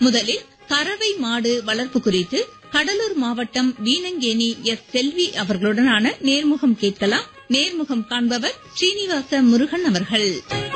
முதலில் கறவை மாடு வளர்ப்பு குறித்து கடலூர் மாவட்டம் வீணங்கேணி எஸ் செல்வி அவர்களுடனான நேர்முகம் கேட்கலாம் நேர்முகம் காண்பவர் ஸ்ரீனிவாச முருகன் அவர்கள்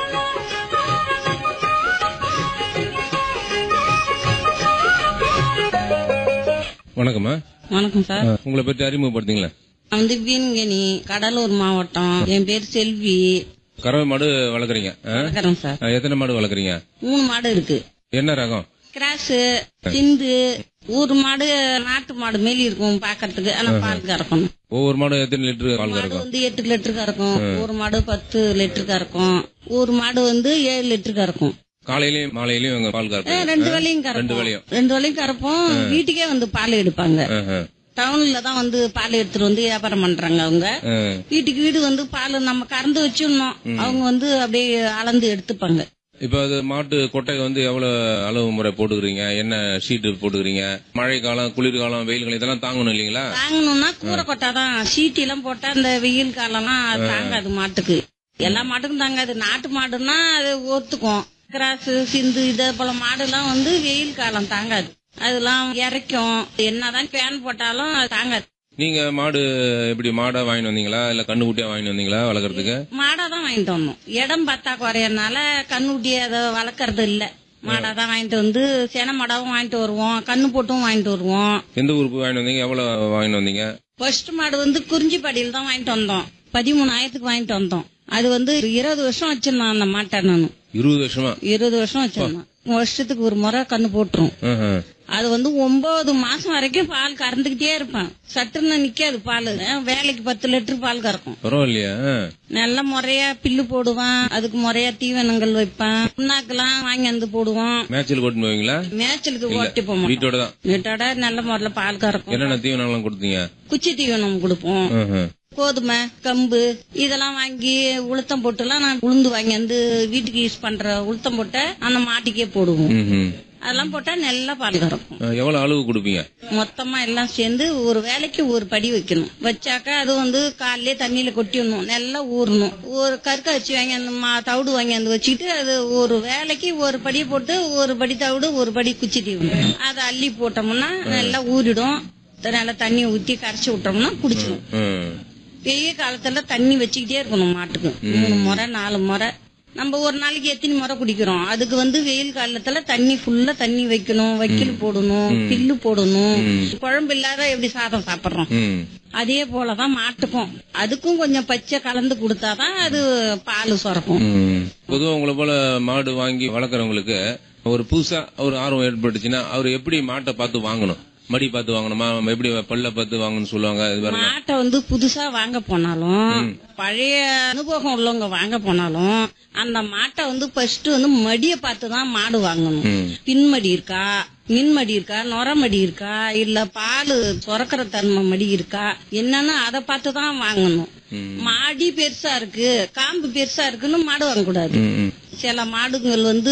வணக்கம்மா வணக்கம் சார் ஆ, உங்களை பற்றி அறிமுகப்படுத்திங்களேன் நான் வந்து வீண்கனி கடலூர் மாவட்டம் என் பேர் செல்வி கறவை மாடு வளர்க்குறீங்க ஆ? வளர்க்குறேன் சார் ஆ, எத்தனை மாடு வளர்க்குறீங்க மூணு மாடு இருக்கு என்ன ரகம் கிராஸ் சிந்து ஊர் மாடு நாட்டு மாடு மேலி இருக்கும் பாக்கிறதுக்கு ஆனா பால் கறக்கணும் ஒவ்வொரு மாடு எத்தனை லிட்டர் பால் மாடு கறக்கும் வந்து எட்டு லிட்டரு கறக்கும் ஒரு மாடு பத்து லிட்டரு கறக்கும் ஒரு மாடு வந்து ஏழு லிட்டரு கறக்கும் காலையிலயும் மாலையிலயும் இவங்க பால் ஆ, கறப்பீங்க ரெண்டு வேலையும் ரெண்டு கறப்போம் வேலையும் ரெண்டு வேலையும் கறப்போம் வீட்டுக்கே வந்து பால் எடுப்பாங்க ஆஹா. டவுன்ல தான் வந்து பால் எடுத்துட்டு வந்து வியாபாரம் பண்றாங்க அவங்க ஆ. வீட்டுக்கு வீடு வந்து பால் நம்ம கறந்து வச்சிடணும் அவங்க வந்து அப்படியே அளந்து எடுத்துப்பாங்க இப்ப அது மாட்டு கொட்டைக்கு வந்து எவ்வளவு அளவு முறை போட்டுக்கிறீங்க என்ன ஷீட்டு போட்டுக்கிறீங்க மழை காலம் குளிர்காலம் வெயில் காலம் இதெல்லாம் தாங்கணும் இல்லீங்களா தாங்கணும்னா கூரை கொட்டா தான் சீட்டி எல்லாம் போட்டா இந்த வெயில் காலம்லாம் அது தாங்காது மாட்டுக்கு எல்லா மாட்டுக்கும் தாங்காது நாட்டு மாடுன்னா அது ஒத்துக்கும் கிராஸ் சிந்து இதே போல மாடுலாம் வந்து வெயில் காலம் தாங்காது அதெல்லாம் இறைக்கும் என்னதான் ஃபேன் போட்டாலும் அது தாங்காது நீங்க மாடு எப்படி மாடா வாங்கிட்டு வந்தீங்களா இல்ல கண்ணுக்குட்டியா வாங்கிட்டு வந்தீங்களா வளர்க்கறதுக்கு மாடா தான் வாங்கிட்டு வந்தோம் இடம் பார்த்தா குறையறனால கண்ணுட்டி அதை வளர்க்கறது இல்ல மாடா தான் வாங்கிட்டு வந்து சென மாடாவும் வாங்கிட்டு வருவோம் கண்ணு போட்டும் வாங்கிட்டு வருவோம் எந்த ஊருக்கு வாங்கிட்டு வந்தீங்க எவ்வளவு வாங்கிட்டு வந்தீங்க ஃபர்ஸ்ட் மாடு வந்து குறிஞ்சிப்பாடியில் தான் வாங்கிட்டு வந்தோம் பதிமூணாயிரத்துக்கு வாங்கிட்டு வந்தோம் அது வந்து இருபது வருஷம் வச்சிருந்தோம் அந்த மாட்டை நானு இருபது வருஷமா இருபது வருஷம் வச்சிருந்தோம் வருஷத்துக்கு ஒரு முறை கண்ணு போட்டுரும் ஆஹா. அது வந்து ஒன்பது மாசம் வரைக்கும் பால் கறந்துகிட்டே இருப்பேன் சட்டுன்னு நிக்காது பால் வேலைக்கு பத்து லிட்டர் பால் கறக்கும் பரவாயில்லையா ஆ. நல்ல முறையா பில்லு போடுவான் அதுக்கு முறையா தீவனங்கள் வைப்பேன் புண்ணாக்கெல்லாம் வாங்கி வந்து போடுவோம் மேட்சில் கூட்டிட்டு போவீங்களா மேய்ச்சலுக்கு ஓட்டி போக மாட்டோம் வீட்டோட தான் வீட்டோட நல்ல முறையில பால் கறக்கும் என்னென்ன தீவனம்லாம் கொடுத்தீங்க குச்சி தீவனம் கொடுப்போம் ஆஹா. கோதுமை கம்பு இதெல்லாம் வாங்கி உளுத்தம் போட்டுலாம் நான் உளுந்து வாங்கி வந்து வீட்டுக்கு யூஸ் பண்ற உளுத்தம் போட்ட அந்த மாட்டுக்கே போடுவோம் ம்ஹும். அதெல்லாம் போட்டா நல்லா பால் கறக்கும் ஆ, எவ்வளவு அளவு கொடுப்பீங்க மொத்தமா எல்லாம் சேர்ந்து ஒரு வேலைக்கு ஒரு படி வைக்கணும் வச்சாக்கா அது வந்து காலையிலே தண்ணியில கொட்டிடணும் நல்லா ஊறணும் ஒரு கற்க வச்சு வாங்கி அந்த மா- தவிடு வாங்கி வந்து வச்சுக்கிட்டு அது ஒரு வேலைக்கு ஒரு படி போட்டு ஒரு படி தவிடு ஒரு படி குச்சி தீவனம் அதை அள்ளி போட்டோம்னா நல்லா ஊறிடும் நல்லா தண்ணி ஊத்தி கரைச்சி விட்டோம்னா குடிச்சிடும் ம். வெய்ய காலத்துல தண்ணி வச்சுக்கிட்டே இருக்கணும் மாட்டுக்கு மூணு முறை நாலு முறை நம்ம ஒரு நாளைக்கு எத்தனை முறை குடிக்கிறோம் அதுக்கு வந்து வெயில் காலத்துல தண்ணி ஃபுல்லா தண்ணி வைக்கணும் வைக்கல் போடணும் பில்லு போடணும் குழம்பு இல்லாத எப்படி சாதம் சாப்பிடுறோம் ம். அதே போலதான் மாட்டுக்கும் அதுக்கும் கொஞ்சம் பச்சை கலந்து கொடுத்தாதான் அது பால் சுரக்கும் ம். பொதுவா உங்களை போல மாடு வாங்கி வளர்க்குறவங்களுக்கு ஒரு புதுசா ஒரு ஆர்வம் ஏற்பட்டுச்சுன்னா அவர் எப்படி மாட்டை பார்த்து வாங்கணும் மடி பார்த்து வாங்கணுமா எப்படி பல்ல பார்த்து வாங்கணும்னு சொல்லுவாங்க இது மாதிரி மாட்டை வந்து புதுசா வாங்க போனாலும் பழைய அனுபவம் உள்ளவங்க வாங்க போனாலும் அந்த மாட்டை வந்து ஃபர்ஸ்ட் வந்து மடிய பார்த்து தான் மாடு வாங்கணும் ம். பின்மடி இருக்கா மின்மடி இருக்கா நொரமடி இருக்கா இல்ல பால் சுரக்கிற தன்மை மடி இருக்கா என்னன்னு அதை பார்த்து தான் வாங்கணும் மாடி பெருசா இருக்கு காம்பு பெருசா இருக்குன்னு மாடு வாங்கக்கூடாது ம், ம். சில மாடுங்கள் வந்து